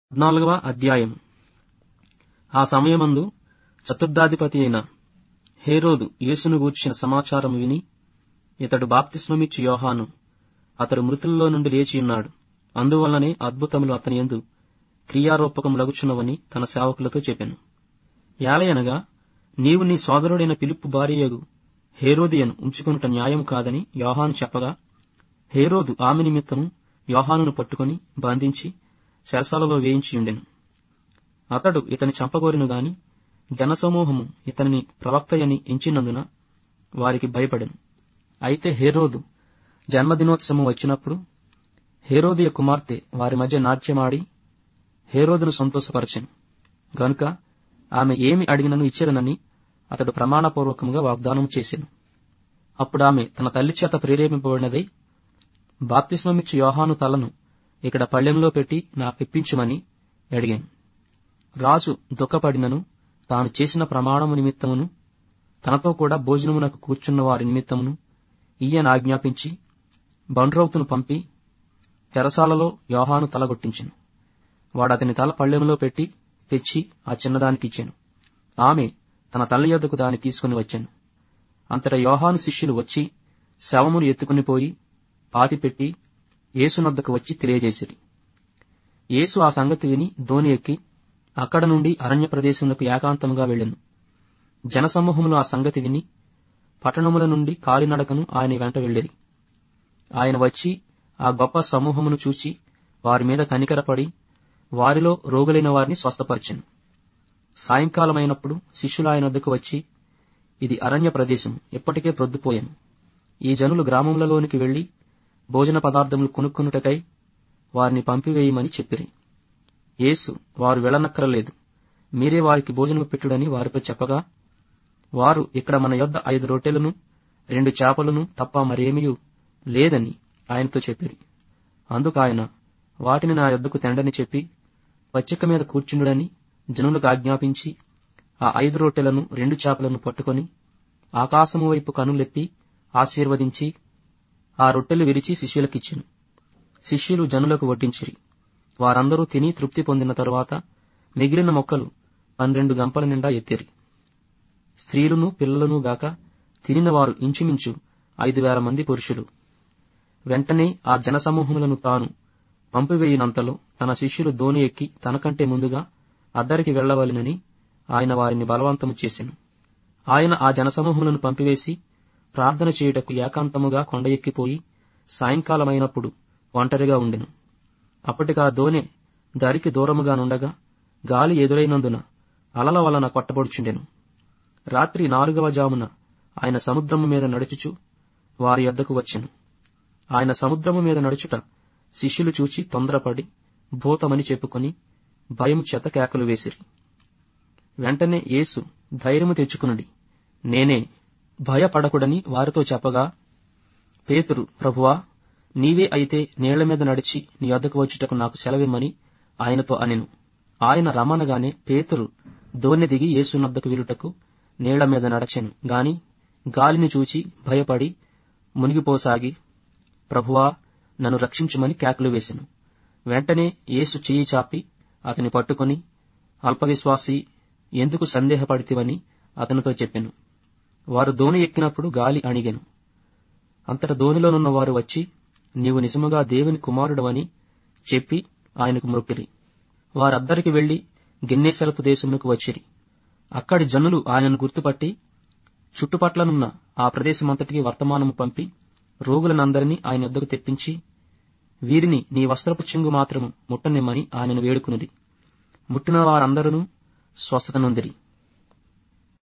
పద్నాలుగవ అధ్యాయం ఆ సమయమందు చతుర్థాధిపతి అయిన హేరోదు యేసును గూర్చిన సమాచారం విని ఇతడు బాప్తిస్మమిచ్చు యోహాను అతడు మృతుల్లో నుండి లేచియున్నాడు అందువల్లనే అద్భుతములు అతని యందు క్రియారూపకములగుచున్నవని తన సేవకులతో చెప్పెను యాలయనగా నీవు నీ సోదరుడైన పిలుపు భార్యయగు హేరోదియను ఉంచుకొనుట న్యాయం కాదని యోహాను చెప్పగా హేరోదు ఆమె నిమిత్తము యోహానును పట్టుకొని బంధించి చెరసాలలో వేయించియుండెను అతడు ఇతని చంపగోరెను గాని జనసమూహము ఇతనిని ప్రవక్తయని ఎంచినందున వారికి భయపడెను అయితే హేరోదు జన్మదినోత్సవం వచ్చినప్పుడు హేరోదియ కుమార్తె వారి మధ్య నాట్యమాడి హేరోదును సంతోషపరచెను గనుక ఆమె ఏమి అడిగినను ఇచ్చేదనని అతడు ప్రమాణపూర్వకముగా వాగ్దానం చేసెను అప్పుడు ఆమె తన తల్లి చేత ప్రేరేపింపబడినదై బాప్తిస్మమిచ్చు యోహాను తలను ఇక్కడ పళ్ళెంలో పెట్టి నాకిప్పించుమని అడిగాను రాజు దుఃఖపడినను తాను చేసిన ప్రమాణము నిమిత్తమును తనతో కూడా భోజనమునకు కూర్చున్న వారి నిమిత్తమును ఈయన ఆజ్ఞాపించి బండ్రౌతును పంపి చెరసాలలో యోహాను తలగొట్టించెను వాడతని తల పళ్ళెంలో పెట్టి తెచ్చి ఆ చిన్నదానికిచ్చాను ఆమె తన తల్లి యొద్దకు దాన్ని తీసుకుని వచ్చాను అంతటా యోహాను శిష్యులు వచ్చి శవమును ఎత్తుకుని పోయి పాతిపెట్టి యేసునొద్దకు వచ్చి తెలియజేసిరి యేసు ఆ సంగతి విని దోని ఎక్కి అక్కడ నుండి అరణ్య ప్రదేశములకు ఏకాంతముగా వెళ్ళెను జనసమూహములు ఆ సంగతి విని పట్టణముల నుండి కాలినడకను ఆయన వెంట వెళ్ళిరి ఆయన వచ్చి ఆ గొప్ప సమూహమును చూచి వారి మీద కనికరపడి వారిలో రోగులైన వారిని స్వస్థపరిచెను సాయంకాలమైనప్పుడు శిష్యులు ఆయన వద్దకు వచ్చి ఇది అరణ్య ప్రదేశం ఇప్పటికే ప్రొద్దుపోయాను ఈ జనులు గ్రామములలోనికి వెళ్లి భోజన పదార్థములు కొనుక్కునుటకై వారిని పంపివేయమని చెప్పిరి యేసు వారు వెళ్ళనక్కరలేదు మీరే వారికి భోజనము పెట్టుడని వారితో చెప్పగా వారు ఇక్కడ మన యొద్ద ఐదు రొట్టెలను రెండు చేపలను తప్ప మరేమీ లేదని ఆయనతో చెప్పిరి అందుకు ఆయన వాటిని నా యొద్దకు తెండని చెప్పి పచ్చిక మీద కూర్చుండుడని జనులకు ఆజ్ఞాపించి ఆ ఐదు రొట్టెలను రెండు చేపలను పట్టుకొని ఆకాశము వైపు కనులెత్తి ఆశీర్వదించి ఆ రొట్టెలు విరిచి శిష్యులకిచ్చెను శిష్యులు జనులకు వడ్డించిరి వారందరూ తిని తృప్తి పొందిన తరువాత మిగిలిన మొక్కలు పన్నెండు గంపల నిండా ఎత్తిరి స్త్రీలను పిల్లలను గాక తినిన వారు ఇంచుమించు ఐదు వేల మంది పురుషులు వెంటనే ఆ జనసమూహములను తాను పంపివేయినంతలో తన శిష్యులు దోని ఎక్కి తనకంటే ముందుగా అద్దరికి వెళ్లవలెనని ఆయన వారిని బలవంతము చేసెను ఆయన ఆ జనసమూహములను పంపివేసి ప్రార్థన చేయుటకు ఏకాంతముగా కొండ ఎక్కిపోయి సాయంకాలమైనప్పుడు ఒంటరిగా ఉండెను అప్పటికా దోనె దరికి దూరముగా నుండగా గాలి ఎదురైనందున అలల వలన కొట్టబడుచుండెను రాత్రి నాలుగవ జామున ఆయన సముద్రము మీద నడుచుచు వారి యొద్దకు వచ్చెను ఆయన సముద్రము మీద నడుచుట శిష్యులు చూచి తొందరపడి భూతమని చెప్పుకొని భయము చేత కేకలు వేసిరి వెంటనే యేసు ధైర్యము తెచ్చుకునుడి నేనే భయపడకుడని వారితో చెప్పగా పేతురు ప్రభువా నీవే అయితే నీళ్ల మీద నడిచి నీ వద్దకు వచ్చుటకు నాకు సెలవిమ్మని ఆయనతో అనెను ఆయన రమ్మనగానే పేతురు దోణి దిగి యేసునద్దకు విరుటకు నీళ్ల మీద నడచెను గాని గాలిని చూచి భయపడి మునిగిపోసాగి ప్రభువా నన్ను రక్షించుమని కేకలు వేసెను వెంటనే యేసు చెయ్యి చాపి అతని పట్టుకొని అల్పవిశ్వాసి ఎందుకు సందేహపడితివని అతనితో చెప్పెను వారు దోణి ఎక్కినప్పుడు గాలి అణిగెను అంతట దోనిలోనున్న వారు వచ్చి నీవు నిజముగా దేవుని కుమారుడవని చెప్పి ఆయనకు మొక్కిరి వారద్దరికి వెళ్లి గిన్నేసరతు దేశమునకు వచ్చిరి అక్కడి జనులు ఆయనను గుర్తుపట్టి చుట్టుపట్లనున్న ఆ ప్రదేశమంతటికి వర్తమానము పంపి రోగులనందరినీ ఆయన వద్దకు తెప్పించి వీరిని నీ వస్త్రపు చెంగు మాత్రము ముట్టనిమ్మని ఆయనను వేడుకునిది ముట్టిన వారందరూ స్వస్థత నొందిరి